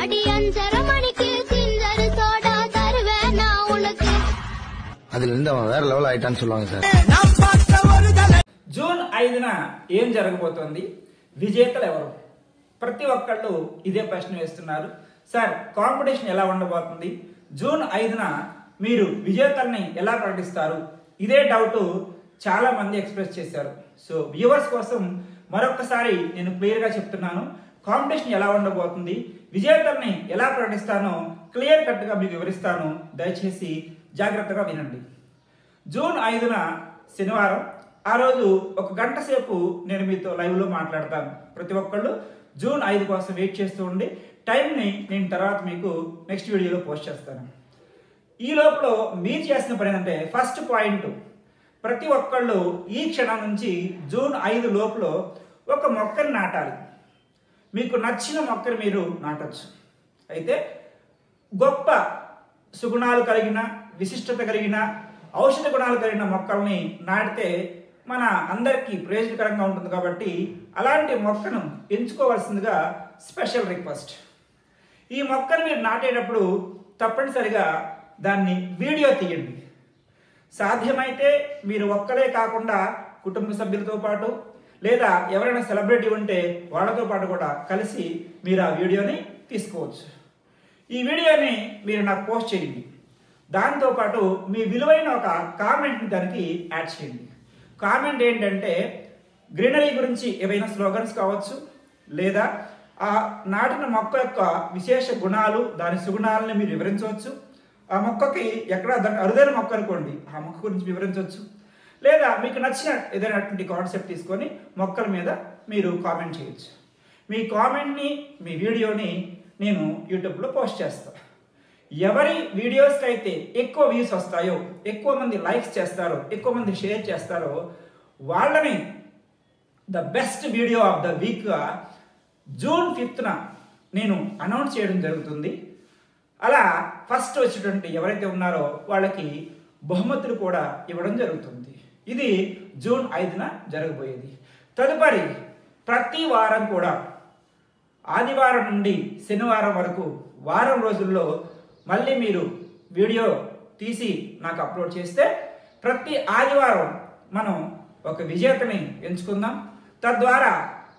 அடியஞ்சர மணிக்கு சிந்தரு சோடா தருவேன் நான் உனக்கு அதுல இருந்து அவன் வேற லெவல் ஆயிட்டான்னு சொல்லுவாங்க சார் జూన్ ఐదున ఏం జరగబోతోంది విజేతలు ఎవరు ప్రతి ఒక్కళ్ళు ఇదే ప్రశ్న వేస్తున్నారు సార్ కాంపిటీషన్ ఎలా ఉండబోతుంది జూన్ ఐదున మీరు విజేతల్ని ఎలా ప్రకటిస్తారు ఇదే డౌట్ చాలా మంది ఎక్స్ప్రెస్ చేశారు సో వ్యూవర్స్ కోసం మరొకసారి నేను క్లియర్గా చెప్తున్నాను కాంపిటీషన్ ఎలా ఉండబోతుంది విజేతల్ని ఎలా ప్రకటిస్తానో క్లియర్ కట్గా మీకు వివరిస్తాను దయచేసి జాగ్రత్తగా వినండి జూన్ ఐదున శనివారం ఆ రోజు ఒక గంట సేపు నేను మీతో లైవ్లో మాట్లాడతాను ప్రతి ఒక్కళ్ళు జూన్ ఐదు కోసం వెయిట్ చేస్తూ ఉండి టైంని నేను తర్వాత మీకు నెక్స్ట్ వీడియోలో పోస్ట్ చేస్తాను ఈ లోపల మీరు చేసిన పని ఏంటంటే ఫస్ట్ పాయింట్ ప్రతి ఒక్కళ్ళు ఈ క్షణం నుంచి జూన్ ఐదు లోపల ఒక మొక్కని నాటాలి మీకు నచ్చిన మొక్కని మీరు నాటొచ్చు అయితే గొప్ప సుగుణాలు కలిగిన విశిష్టత కలిగిన ఔషధ గుణాలు కలిగిన మొక్కల్ని నాటితే మన అందరికీ ప్రయోజనకరంగా ఉంటుంది కాబట్టి అలాంటి మొక్కను ఎంచుకోవాల్సిందిగా స్పెషల్ రిక్వెస్ట్ ఈ మొక్కను మీరు నాటేటప్పుడు తప్పనిసరిగా దాన్ని వీడియో తీయండి సాధ్యమైతే మీరు ఒక్కరే కాకుండా కుటుంబ సభ్యులతో పాటు లేదా ఎవరైనా సెలబ్రిటీ ఉంటే వాళ్ళతో పాటు కూడా కలిసి మీరు ఆ వీడియోని తీసుకోవచ్చు ఈ వీడియోని మీరు నాకు పోస్ట్ చేయండి దాంతోపాటు మీ విలువైన ఒక కామెంట్ని దానికి యాడ్ చేయండి కామెంట్ ఏంటంటే గ్రీనరీ గురించి ఏవైనా స్లోగన్స్ కావచ్చు లేదా ఆ నాటిన మొక్క యొక్క విశేష గుణాలు దాని సుగుణాలని మీరు వివరించవచ్చు ఆ మొక్కకి ఎక్కడ దాని అరుదైన మొక్క అనుకోండి ఆ మొక్క గురించి వివరించవచ్చు లేదా మీకు నచ్చిన ఏదైనటువంటి కాన్సెప్ట్ తీసుకొని మొక్కల మీద మీరు కామెంట్ చేయొచ్చు మీ కామెంట్ని మీ వీడియోని నేను యూట్యూబ్లో పోస్ట్ చేస్తాను ఎవరి వీడియోస్కి అయితే ఎక్కువ వ్యూస్ వస్తాయో ఎక్కువ మంది లైక్స్ చేస్తారో ఎక్కువ మంది షేర్ చేస్తారో వాళ్ళని the best video of the వీక్గా జూన్ ఫిఫ్త్న నేను అనౌన్స్ చేయడం జరుగుతుంది అలా ఫస్ట్ వచ్చేటువంటి ఎవరైతే ఉన్నారో వాళ్ళకి బహుమతులు కూడా ఇవ్వడం జరుగుతుంది ఇది జూన్ ఐదున జరగబోయేది తదుపరి ప్రతి వారం కూడా ఆదివారం నుండి శనివారం వరకు వారం రోజుల్లో మళ్ళీ మీరు వీడియో తీసి నాకు అప్లోడ్ చేస్తే ప్రతి ఆదివారం మనం ఒక విజేతని ఎంచుకుందాం తద్వారా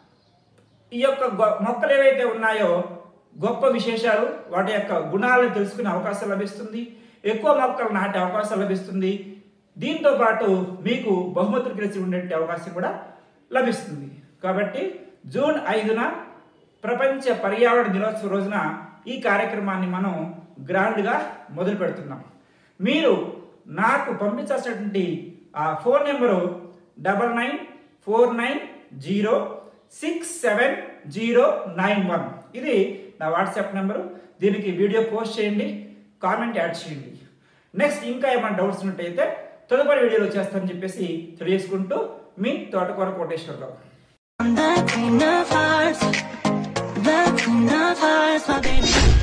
ఈ యొక్క గొ- మొక్కలు ఏవైతే ఉన్నాయో గొప్ప విశేషాలు వాటి యొక్క గుణాలను తెలుసుకునే అవకాశం లభిస్తుంది ఎక్కువ మొక్కలు నాటే అవకాశం లభిస్తుంది దీంతో పాటు మీకు బహుమతులు గెలిచి ఉండే అవకాశం కూడా లభిస్తుంది కాబట్టి జూన్ ఐదున ప్రపంచ పర్యావరణ దినోత్సవ రోజున ఈ కార్యక్రమాన్ని మనం గ్రాండ్గా మొదలు పెడుతున్నాం మీరు నాకు పంపించాల్సినటువంటి ఆ phone number double nine four nine zero six seven zero nine one ఇది నా వాట్సాప్ నెంబరు దీనికి వీడియో పోస్ట్ చేయండి కామెంట్ యాడ్ చేయండి నెక్స్ట్ ఇంకా ఏమైనా డౌట్స్ ఉన్నట్టయితే తదుపరి వీడియోలో చేస్తానని చెప్పేసి తెలియజేసుకుంటూ మీ తోటకూర Koteswararao The queen of hearts, the queen of hearts, my baby.